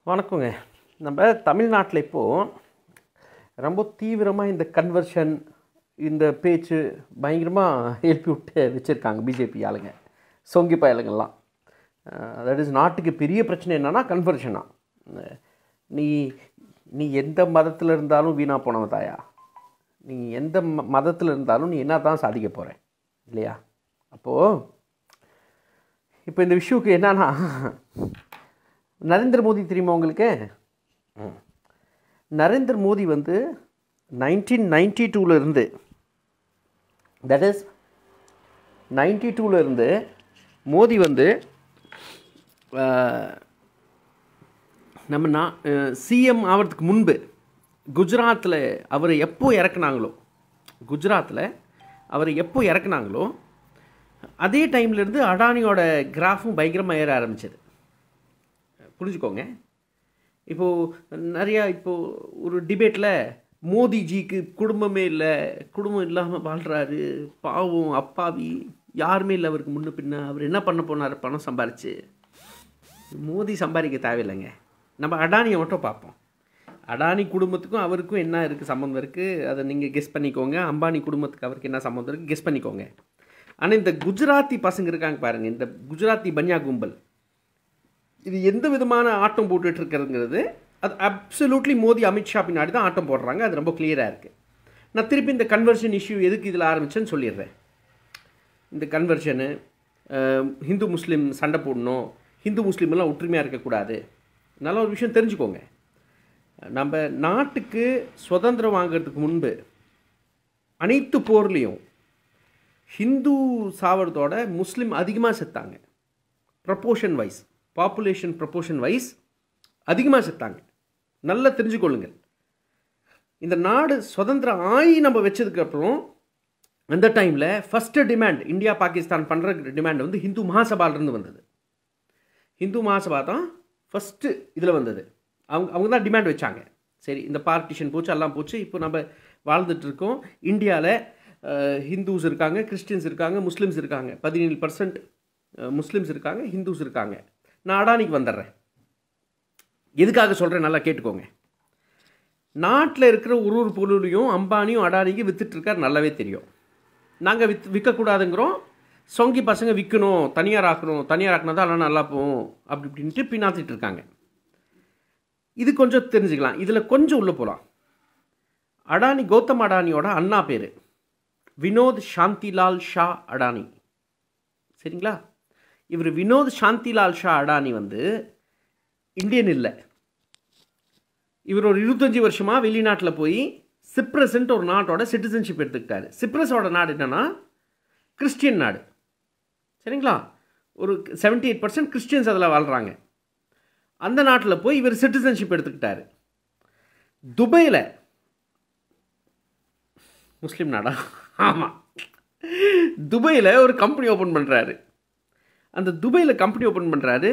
வணக்கங்க நம்ம தமிழ்நாட்டில் இப்போது ரொம்ப தீவிரமாக இந்த கன்வர்ஷன் இந்த பேச்சு பயங்கரமாக எழுப்பி விட்டு வச்சுருக்காங்க பிஜேபி ஆளுங்க சொங்கி பயலுங்கள்லாம் தட் இஸ் நாட்டுக்கு பெரிய பிரச்சனை என்னன்னா கன்வர்ஷனா நீ நீ எந்த மதத்தில் இருந்தாலும் வீணாக போனவ தாயா நீ எந்த ம மதத்தில் இருந்தாலும் நீ என்ன தான் சாதிக்க போகிற இல்லையா அப்போது இப்போ இந்த விஷயத்துக்கு என்னன்னா நரேந்திர மோடி தெரியுமா உங்களுக்கு ம். நரேந்திர மோடி வந்து நைன்டீன் நைன்டி இருந்து தட் இஸ் நைன்டி இருந்து மோடி வந்து அஹ், நம்ம நான் சிஎம் ஆகிறதுக்கு முன்பு குஜராத்தில் அவரை எப்போ இறக்குனாங்களோ குஜராத்தில் அவரை எப்போ இறக்குனாங்களோ அதே டைம்லேருந்து அடானியோட கிராஃபும் பயங்கரமாக ஏற ஆரம்பிச்சது புரிஞ்சுக்கோங்க இப்போது நிறையா இப்போது ஒரு டிபேட்டில் மோடிஜிக்கு குடும்பமே இல்லை குடும்பம் இல்லாமல் வாழ்கிறாரு பாவம் அப்பாவி யாருமே இல்லை அவருக்கு முன்ன பின்ன அவர் என்ன பண்ண போனார் பணம் சம்பாரிச்சு மோடி சம்பாதிக்க தேவையில்லைங்க நம்ம அடானியை மட்டும் பார்ப்போம் அடானி குடும்பத்துக்கும் அவருக்கும் என்ன இருக்குது சம்மந்தம் இருக்குது அதை நீங்கள் கெஸ் பண்ணிக்கோங்க அம்பானி குடும்பத்துக்கு அவருக்கு என்ன சம்மந்தம் இருக்குது கெஸ் பண்ணிக்கோங்க ஆனால் இந்த குஜராத்தி பசங்க இருக்காங்க பாருங்கள் இந்த குஜராத்தி பன்யா கும்பல் இது எந்த விதமான ஆட்டம் போட்டுட்டு இருக்கிறதுங்கிறது அது அப்சல்யூட்லி மோடி அமித்ஷா பின்னாடி தான் ஆட்டம் போடுறாங்க அது ரொம்ப கிளியராக இருக்குது நான் திருப்பி இந்த கன்வர்ஷன் இஷ்யூ எதுக்கு இதில் ஆரம்பிச்சேன்னு சொல்லிடுறேன் இந்த கன்வர்ஷனு ஹிந்து முஸ்லீம் சண்டை போடணும் ஹிந்து முஸ்லீம் எல்லாம் ஒற்றுமையாக இருக்கக்கூடாது நல்ல ஒரு விஷயம் தெரிஞ்சுக்கோங்க நம்ம நாட்டுக்கு சுதந்திரம் வாங்குறதுக்கு முன்பு அனைத்து போர்லேயும் ஹிந்து சாவறதோட முஸ்லீம் அதிகமாக செத்தாங்க proportion wise population proportion wise அதிகமாக செத்தாங்க நல்லா தெரிஞ்சுக்கொள்ளுங்கள் இந்த நாடு சுதந்திரம் ஆகி நம்ம வச்சதுக்கப்புறம் அந்த டைமில் ஃபஸ்ட்டு டிமாண்ட் இந்தியா பாகிஸ்தான் பண்ணுற டிமாண்ட் வந்து ஹிந்து மகாசபாலிருந்து வந்தது ஹிந்து மகாசபா தான் ஃபஸ்ட்டு இதில் வந்தது அவங்க அவங்க தான் டிமாண்ட் வச்சாங்க சரி இந்த பார்ட்டிஷன் போச்சு எல்லாம் போச்சு இப்போ நம்ம வாழ்ந்துட்டு இருக்கோம் இந்தியாவில் ஹிந்துஸ் இருக்காங்க கிறிஸ்டின்ஸ் இருக்காங்க முஸ்லீம்ஸ் இருக்காங்க பதினேழு பர்சன்ட் முஸ்லீம்ஸ் இருக்காங்க ஹிந்துஸ் இருக்காங்க நான் அடானிக்கு வந்துடுறேன் எதுக்காக சொல்கிறேன் நல்லா கேட்டுக்கோங்க நாட்டில் இருக்கிற ஒரு ஒரு பொருளையும் அம்பானியும் அடானிக்கு வித்துட்டு இருக்கார் நல்லாவே தெரியும் நாங்கள் வித் விற்கக்கூடாதுங்கிறோம் சொங்கி பசங்க விற்கணும் தனியார் ஆக்கணும் தனியார் ஆக்கினா தான் எல்லாம் நல்லா போகும் அப்படி இப்படின்ட்டு பின்னாத்திட்டு இருக்காங்க இது கொஞ்சம் தெரிஞ்சுக்கலாம் இதில் கொஞ்சம் உள்ளே போகலாம் அடானி கௌதம் அடானியோட அண்ணா பேர் வினோத் சாந்திலால் ஷா அடானி சரிங்களா இவர் வினோத் சாந்திலால் ஷா அடானி வந்து இந்தியன் இல்லை இவர் ஒரு இருபத்தஞ்சி வருஷமாக வெளிநாட்டில் போய் சிப்ரஸ்ன்ட்டு ஒரு நாட்டோட சிட்டிசன்ஷிப் எடுத்துக்கிட்டாரு சிப்ரஸோட நாடு என்னென்னா கிறிஸ்டியன் நாடு சரிங்களா ஒரு செவன்ட்டி எயிட் பர்சன்ட் கிறிஸ்டியன்ஸ் அதில் வாழ்கிறாங்க அந்த நாட்டில் போய் இவர் சிட்டிசன்ஷிப் எடுத்துக்கிட்டாரு துபையில் முஸ்லீம் நாடா ஆமாம் துபையில் ஒரு கம்பெனி ஓப்பன் பண்ணுறாரு அந்த துபையில் கம்பெனி ஓப்பன் பண்ணுறாரு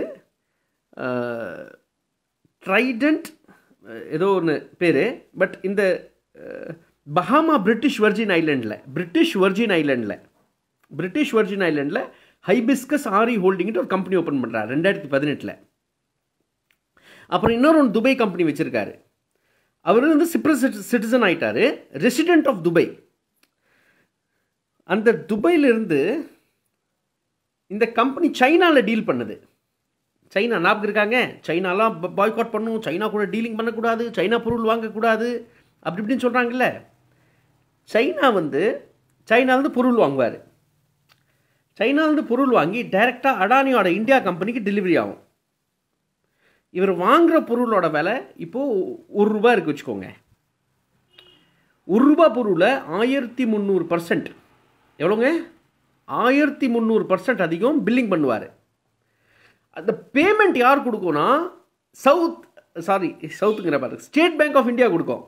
ட்ரைடண்ட் ஏதோ ஒன்று பேர் பட் இந்த பஹாமா பிரிட்டிஷ் வர்ஜின் ஐலண்டில் பிரிட்டிஷ் வர்ஜின் ஐலண்டில் பிரிட்டிஷ் வர்ஜின் ஐலண்டில் ஹைபிஸ்கஸ் ஆரி ஹோல்டிங்கிட்டு ஒரு கம்பெனி ஓப்பன் பண்ணுறாரு ரெண்டாயிரத்தி பதினெட்டில் அப்புறம் இன்னொரு ஒன்று துபை கம்பெனி வச்சுருக்காரு அவர் வந்து சிப்ரஸ் சிட்டிசன் ஆயிட்டாரு ரெசிடென்ட் ஆஃப் துபை அந்த துபையிலிருந்து இந்த கம்பெனி சைனாவில் டீல் பண்ணுது சைனா ஞாபகம் இருக்காங்க சைனாலாம் பாய்காட் பண்ணும் சைனா கூட டீலிங் பண்ணக்கூடாது சைனா பொருள் வாங்கக்கூடாது அப்படி இப்படின்னு சொல்கிறாங்கல்ல சைனா வந்து சைனாலேருந்து பொருள் வாங்குவார் சைனாலேருந்து பொருள் வாங்கி டைரெக்டாக அடானியோட இந்தியா கம்பெனிக்கு டெலிவரி ஆகும் இவர் வாங்குகிற பொருளோட விலை இப்போது ஒரு ரூபா இருக்கு வச்சுக்கோங்க ஒரு ரூபா பொருளை ஆயிரத்தி முந்நூறு பர்சன்ட் எவ்வளோங்க ஆயிரத்தி முந்நூறு பர்சன்ட் அதிகம் பில்லிங் பண்ணுவார் அந்த பேமெண்ட் யார் கொடுக்கும்னா சவுத் சாரி சவுத்துங்கிற பாரு ஸ்டேட் பேங்க் ஆஃப் இந்தியா கொடுக்கும்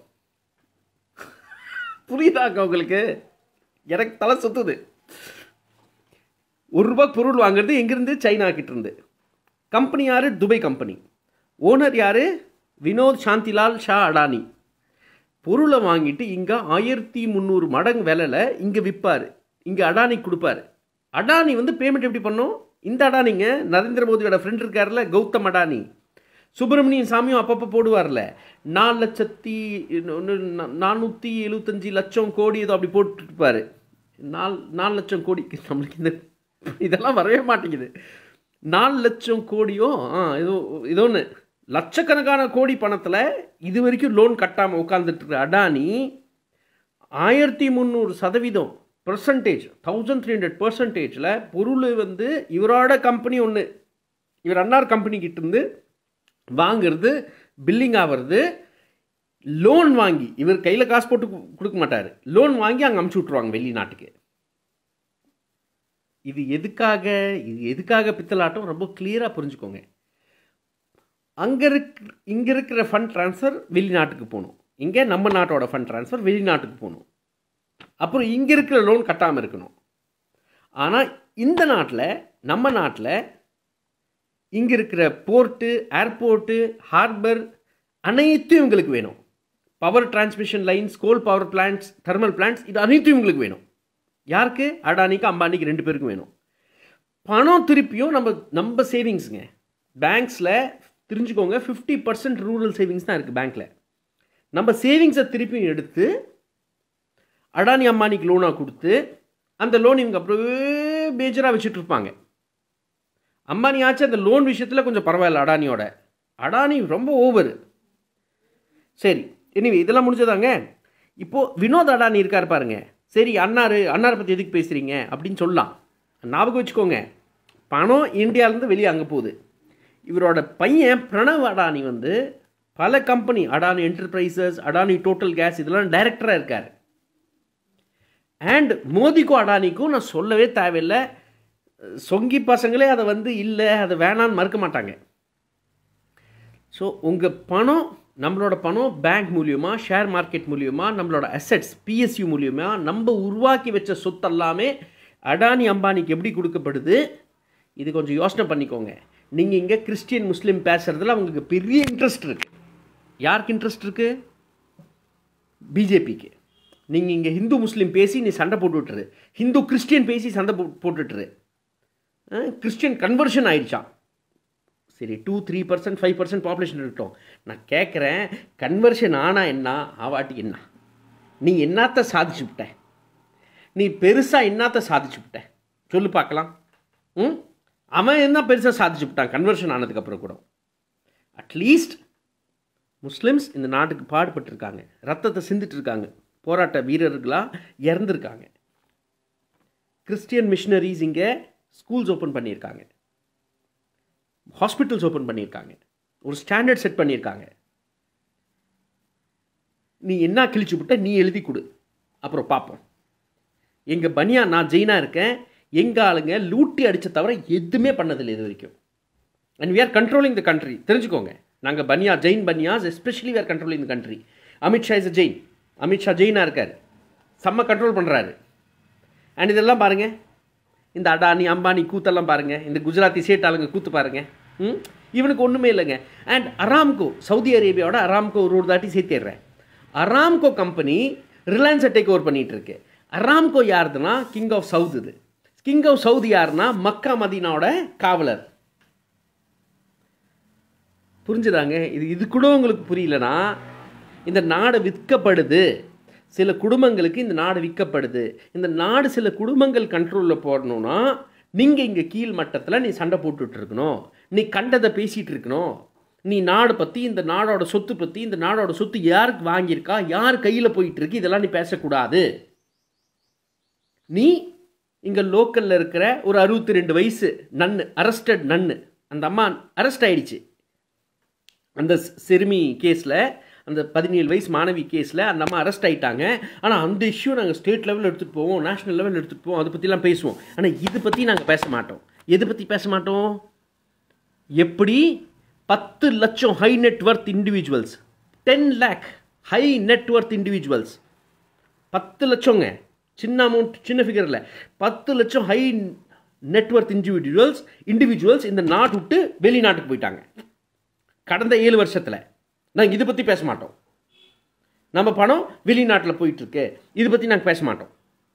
புரியுதாங்க உங்களுக்கு எனக்கு தலை சுத்துது ஒரு ரூபாய் பொருள் வாங்குறது எங்கேருந்து சைனா கிட்ட இருந்து கம்பெனி யார் துபை கம்பெனி ஓனர் யார் வினோத் சாந்திலால் ஷா அடானி பொருளை வாங்கிட்டு இங்கே ஆயிரத்தி முந்நூறு மடங்கு விலையில் இங்கே விற்பார் இங்கே அடானி கொடுப்பாரு அடானி வந்து பேமெண்ட் எப்படி பண்ணும் இந்த அடானிங்க நரேந்திர மோடியோட ஃப்ரெண்ட் இருக்கார்ல கௌதம் அடானி சுப்பிரமணியன் சாமியும் அப்பப்போ போடுவார்ல நாலு லட்சத்தி நானூற்றி எழுபத்தஞ்சி லட்சம் கோடி ஏதோ அப்படி போட்டுருப்பாரு நாலு நாலு லட்சம் கோடி நம்மளுக்கு இந்த இதெல்லாம் வரவே மாட்டேங்குது நாலு லட்சம் கோடியோ ஆ ஏதோ ஏதோ ஒன்று லட்சக்கணக்கான கோடி பணத்தில் இது வரைக்கும் லோன் கட்டாமல் உட்காந்துட்டு இருக்கிற அடானி ஆயிரத்தி முந்நூறு சதவீதம் பர்சன்டேஜ் தௌசண்ட் த்ரீ ஹண்ட்ரட் பர்சன்டேஜில் பொருள் வந்து இவரோட கம்பெனி ஒன்று இவர் அன்னார் கம்பெனி கிட்டேருந்து வாங்குறது பில்லிங் ஆகிறது லோன் வாங்கி இவர் கையில் காசு போட்டு கு- கொடுக்க மாட்டார் லோன் வாங்கி அங்கே அமுச்சு விட்ருவாங்க வெளிநாட்டுக்கு இது எதுக்காக இது எதுக்காக பித்தலாட்டம் ரொம்ப கிளியராக புரிஞ்சுக்கோங்க அங்கே இருக் இங்கே இருக்கிற ஃபண்ட் ட்ரான்ஸ்ஃபர் வெளிநாட்டுக்கு போகணும் இங்கே நம்ம நாட்டோட ஃபண்ட் ட்ரான்ஸ்ஃபர் வெளிநாட்டுக்கு போகணும் அப்புறம் இங்கே இருக்கிற லோன் கட்டாமல் இருக்கணும் ஆனால் இந்த நாட்டில் நம்ம நாட்டில் இங்கே இருக்கிற போர்ட்டு ஏர்போர்ட்டு ஹார்பர் அனைத்தும் இவங்களுக்கு வேணும் power transmission lines coal power plants thermal plants இது அனைத்தும் இவங்களுக்கு வேணும் யாருக்கு அடானிக்கு அம்பானிக்கு ரெண்டு பேருக்கும் வேணும் பணம் திருப்பியும் நம்ம நம்ம சேவிங்ஸுங்க பேங்க்ஸில் தெரிஞ்சுக்கோங்க ஃபிஃப்டி பர்சன்ட் ரூரல் சேவிங்ஸ் தான் இருக்குது பேங்க்கில் நம்ம சேவிங்ஸை திருப்பியும் எடுத்து அடானி அம்பானிக்கு லோனாக கொடுத்து அந்த லோன் இவங்க அப்படியே மேஜராக வச்சுட்டு இருப்பாங்க அம்பானி ஆச்சு அந்த லோன் விஷயத்தில் கொஞ்சம் பரவாயில்ல அடானியோட அடானி ரொம்ப ஓவர் சரி எனிவே இதெல்லாம் முடிஞ்சதாங்க இப்போது வினோத் அடானி இருக்கார் பாருங்க சரி அண்ணாரு அண்ணாரை பற்றி எதுக்கு பேசுகிறீங்க அப்படின்னு சொல்லலாம் ஞாபகம் வச்சுக்கோங்க பணம் இந்தியாவிலேருந்து வெளியே அங்கே போகுது இவரோட பையன் பிரணவ் அடானி வந்து பல company Adani Enterprises Adani Total gas இதெல்லாம் டைரக்டராக இருக்கார் அண்ட் மோதிக்கும் அடானிக்கும் நான் சொல்லவே தேவையில்லை சொங்கி பசங்களே அதை வந்து இல்லை அதை வேணான்னு மறுக்க மாட்டாங்க ஸோ உங்கள் பணம் நம்மளோட பணம் பேங்க் மூலியமா ஷேர் மார்க்கெட் மூலியமா நம்மளோட அசெட்ஸ் பிஎஸ்யூ மூலியமா நம்ம உருவாக்கி வச்ச சொத்தெல்லாமே அடானி அம்பானிக்கு எப்படி கொடுக்கப்படுது இது கொஞ்சம் யோசனை பண்ணிக்கோங்க நீங்கள் இங்கே கிறிஸ்டியன் முஸ்லீம் பேசுகிறதுல அவங்களுக்கு பெரிய இன்ட்ரெஸ்ட் இருக்குது யாருக்கு இன்ட்ரெஸ்ட் இருக்குது பிஜேபிக்கு நீங்கள் இங்கே ஹிந்து முஸ்லீம் பேசி நீ சண்டை போட்டுவிட்டுரு ஹிந்து கிறிஸ்டியன் பேசி சண்டை போ போட்டுட்டுரு கிறிஸ்டியன் கன்வர்ஷன் ஆயிடுச்சான் சரி two three percent five percent population இருக்கட்டும் நான் கேட்குறேன் கன்வர்ஷன் ஆனால் என்ன ஆவாட்டி என்ன நீ என்னத்த சாதிச்சு விட்ட நீ பெருசாக என்னத்த சாதிச்சு விட்ட சொல்லு பார்க்கலாம் ம் அவன் என்ன பெருசாக சாதிச்சு விட்டான் கன்வர்ஷன் ஆனதுக்கப்புறம் கூட அட்லீஸ்ட் முஸ்லிம்ஸ் இந்த நாட்டுக்கு பாடுபட்டிருக்காங்க ரத்தத்தை சிந்திட்டு இருக்காங்க போராட்ட வீரர்களாக இறந்துருக்காங்க கிறிஸ்டியன் மிஷினரிஸ் இங்கே ஸ்கூல்ஸ் ஓப்பன் பண்ணியிருக்காங்க ஹாஸ்பிட்டல்ஸ் ஓப்பன் பண்ணியிருக்காங்க ஒரு ஸ்டாண்டர்ட் செட் பண்ணியிருக்காங்க நீ என்ன கிழிச்சு விட்ட நீ எழுதி கொடு அப்புறம் பார்ப்போம் எங்கள் பனியா நான் ஜெயினாக இருக்கேன் எங்கள் ஆளுங்க லூட்டி அடித்த தவிர எதுவுமே பண்ணதில்லை இது வரைக்கும் and we are controlling the country தெரிஞ்சுக்கோங்க நாங்கள் Bania Jain Banias especially we are controlling the country Amit Shah is a Jain Amit Shah ஜெயினாக இருக்கார் செம்ம கண்ட்ரோல் பண்ணுறாரு அண்ட் இதெல்லாம் பாருங்கள் இந்த அடானி அம்பானி கூத்தெல்லாம் பாருங்கள் இந்த குஜராத்தி சேட் ஆளுங்க கூத்து பாருங்கள் ம் இவனுக்கு ஒன்றுமே இல்லைங்க அண்ட் அராம்கோ சவுதி அரேபியாவோட அராம்கோ ஒரு ஒரு தாட்டி சேர்த்திடுறேன் அராம்கோ கம்பெனி ரிலையன்ஸை டேக் ஓவர் பண்ணிகிட்டு இருக்கு அராம்கோ யாருதுன்னா கிங் ஆஃப் சவுத் இது கிங் ஆஃப் சவுதி யாருன்னா மக்கா மதீனாவோட காவலர் புரிஞ்சுதாங்க இது இது கூட உங்களுக்கு புரியலனா இந்த நாடு விற்கப்படுது சில குடும்பங்களுக்கு இந்த நாடு விற்கப்படுது இந்த நாடு சில குடும்பங்கள் கண்ட்ரோலில் போடணும்னா நீங்கள் இங்கே கீழ் மட்டத்தில் நீ சண்டை போட்டுட்டு இருக்கணும் நீ கண்டதை பேசிகிட்டு இருக்கணும் நீ நாடு பற்றி இந்த நாடோட சொத்து பற்றி இந்த நாடோட சொத்து யாருக்கு வாங்கியிருக்கா யார் கையில் போயிட்டு இருக்கு இதெல்லாம் நீ பேசக்கூடாது நீ இங்கே லோக்கலில் இருக்கிற ஒரு அறுபத்தி ரெண்டு வயசு நன்னு அரெஸ்டட் நன்னு அந்த அம்மா அரெஸ்ட் ஆயிடுச்சு அந்த சிறுமி கேஸில் அந்த பதினேழு வயசு மாணவி கேஸில் அந்த அம்மா அரெஸ்ட் ஆகிட்டாங்க ஆனால் அந்த இஷ்யூ நாங்கள் ஸ்டேட் லெவலில் எடுத்துகிட்டு போவோம் நேஷனல் லெவலில் எடுத்துகிட்டு போவோம் அதை பற்றிலாம் பேசுவோம் ஆனால் இது பற்றி நாங்கள் பேச மாட்டோம் எது பற்றி பேச மாட்டோம் எப்படி பத்து லட்சம் high net worth individuals ten lakh high net worth individuals பத்து லட்சங்க சின்ன அமௌண்ட் சின்ன ஃபிகரில் பத்து லட்சம் ஹை நெட்ஒர்த் இண்டிவிஜுவல்ஸ் இண்டிவிஜுவல்ஸ் இந்த நாட்டு விட்டு வெளிநாட்டுக்கு போயிட்டாங்க கடந்த ஏழு வருஷத்தில் நாங்கள் இதை பற்றி பேச மாட்டோம் நம்ம பணம் வெளிநாட்டில் போயிட்டுருக்கு இதை பற்றி நாங்கள் பேச மாட்டோம்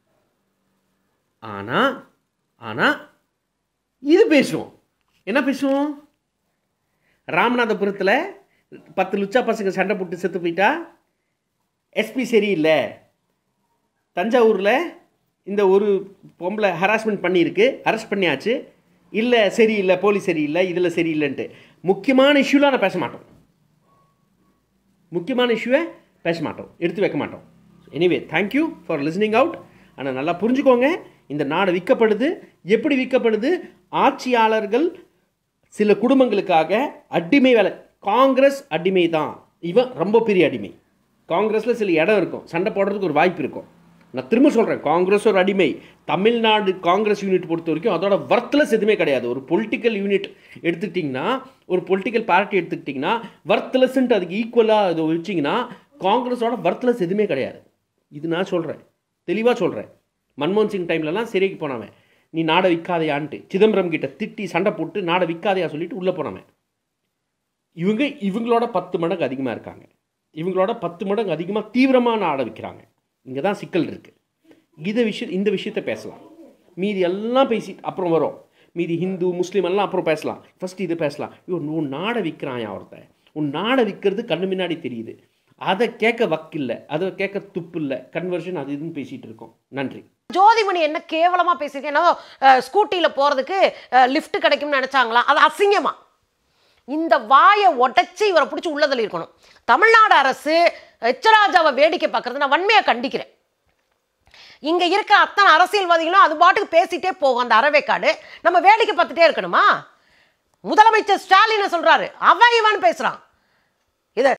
ஆனால் ஆனால் இது பேசுவோம் என்ன பேசுவோம் ராமநாதபுரத்தில் பத்து லுச்சா பசங்க சண்டை போட்டு செத்து போயிட்டா எஸ்பி சரியில்லை தஞ்சாவூரில் இந்த ஒரு பொம்பளை ஹராஸ்மெண்ட் பண்ணியிருக்கு அரெஸ்ட் பண்ணியாச்சு இல்லை சரியில்லை போலீஸ் சரியில்லை இதில் சரியில்லைன்ட்டு முக்கியமான இஷ்யூலாம் நான் பேச மாட்டோம் முக்கியமான இஷ்யூவை பேச மாட்டோம் எடுத்து வைக்க மாட்டோம் anyway thank you for listening out ஆனால் நல்லா புரிஞ்சுக்கோங்க இந்த நாடு விற்கப்படுது எப்படி விற்கப்படுது ஆட்சியாளர்கள் சில குடும்பங்களுக்காக அடிமை வேலை காங்கிரஸ் அடிமை தான் இவன் ரொம்ப பெரிய அடிமை காங்கிரஸில் சில இடம் இருக்கும் சண்டை போடுறதுக்கு ஒரு வாய்ப்பு இருக்கும் நான் திரும்ப சொல்கிறேன் காங்கிரஸ் ஒரு அடிமை தமிழ்நாடு காங்கிரஸ் யூனிட் பொறுத்த வரைக்கும் அதோட வர்த்லெஸ் எதுவுமே கிடையாது ஒரு பொலிட்டிக்கல் யூனிட் எடுத்துக்கிட்டிங்கன்னா ஒரு பொலிட்டிக்கல் பார்ட்டி எடுத்துக்கிட்டிங்கன்னா வர்த்லெஸ்ன்ட்டு அதுக்கு ஈக்குவலாக இது வச்சிங்கன்னா காங்கிரஸோட வர்த்லெஸ் எதுவுமே கிடையாது இது நான் சொல்கிறேன் தெளிவாக சொல்கிறேன் மன்மோகன் சிங் டைம்லலாம் சிறைக்கு போனவன் நீ நாடை விற்காதையான்ட்டு சிதம்பரம் கிட்ட திட்டி சண்டை போட்டு நாடை விற்காதையா சொல்லிட்டு உள்ளே போனவன் இவங்க இவங்களோட பத்து மடங்கு அதிகமாக இருக்காங்க இவங்களோட பத்து மடங்கு அதிகமாக தீவிரமாக நாடை விற்கிறாங்க இங்கே தான் சிக்கல் இருக்குது இதை விஷயம் இந்த விஷயத்தை பேசலாம் மீதி எல்லாம் பேசி அப்புறம் வரும் மீதி ஹிந்து முஸ்லீம் எல்லாம் அப்புறம் பேசலாம் ஃபர்ஸ்ட் இது பேசலாம் ஐயோ உன் நாடை விற்கிறான் ஒருத்தன் உன் நாடை விற்கிறது கண்ணு முன்னாடி தெரியுது அதை கேட்க வக்கில்லை அதை கேட்க துப்பு இல்லை கன்வர்ஷன் அது இதுன்னு பேசிகிட்டு இருக்கோம் நன்றி ஜோதிமணி என்ன கேவலமா பேசியிருக்கேன் என்னதோ ஸ்கூட்டியில போறதுக்கு லிஃப்ட் கிடைக்கும்னு நினைச்சாங்களா அது அசிங்கமா இந்த வாயை உடைச்சு இவரை பிடிச்சி உள்ளதில் இருக்கணும் தமிழ்நாடு அரசு எச்சராஜாவை வேடிக்கை பார்க்கறது நான் வன்மையாக கண்டிக்கிறேன் இங்க இருக்க அத்தனை அரசியல்வாதிகளும் அது பாட்டுக்கு பேசிட்டே போகும் அந்த அறவேக்காடு நம்ம வேடிக்கை பார்த்துட்டே இருக்கணுமா முதலமைச்சர் ஸ்டாலின் சொல்றாரு அவன் இவன் பேசுறான்